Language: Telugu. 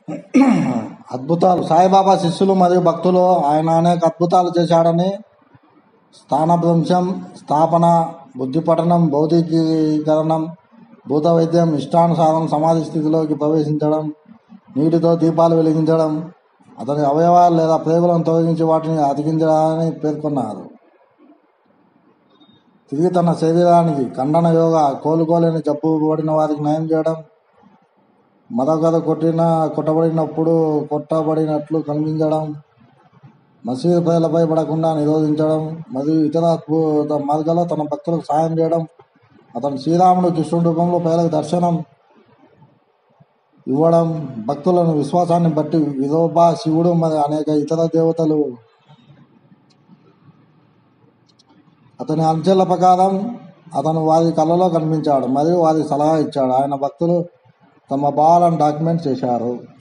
అద్భుతాలు సాయిబాబా శిష్యులు మరియు భక్తులు ఆయన అనేక అద్భుతాలు చేశాడని స్థానభ్రంశం స్థాపన బుద్ధి పఠనం భౌతికీకరణం భూత వైద్యం ఇష్టానుసారం సమాధి స్థితిలోకి ప్రవేశించడం నీటితో దీపాలు వెలిగించడం అతని అవయవాలు లేదా ప్రేగులను తొలగించి వాటిని అతికించడాన్ని పేర్కొన్నారు తిరిగి తన శరీరానికి ఖండన యోగ కోలుకోలేని జబ్బు పడిన వారికి నయం చేయడం మరొకరు కొట్టిన కొట్టబడినప్పుడు కొట్టబడినట్లు కనిపించడం మసీదు ప్రజలపై పడకుండా నిరోధించడం మరియు ఇతర అద్భుత మార్గాల్లో తన భక్తులకు సాయం చేయడం అతను శ్రీరాముడు కృష్ణుడి రూపంలో ప్రజలకు దర్శనం ఇవ్వడం భక్తులను విశ్వాసాన్ని బట్టి విలోబా శివుడు మరియు అనేక ఇతర దేవతలు అతని అంచెల ప్రకారం అతను వారి కళ్ళలో కనిపించాడు మరియు వారికి సలహా ఇచ్చాడు ఆయన భక్తులు తమ భావాలను డాక్యుమెంట్ చేశారు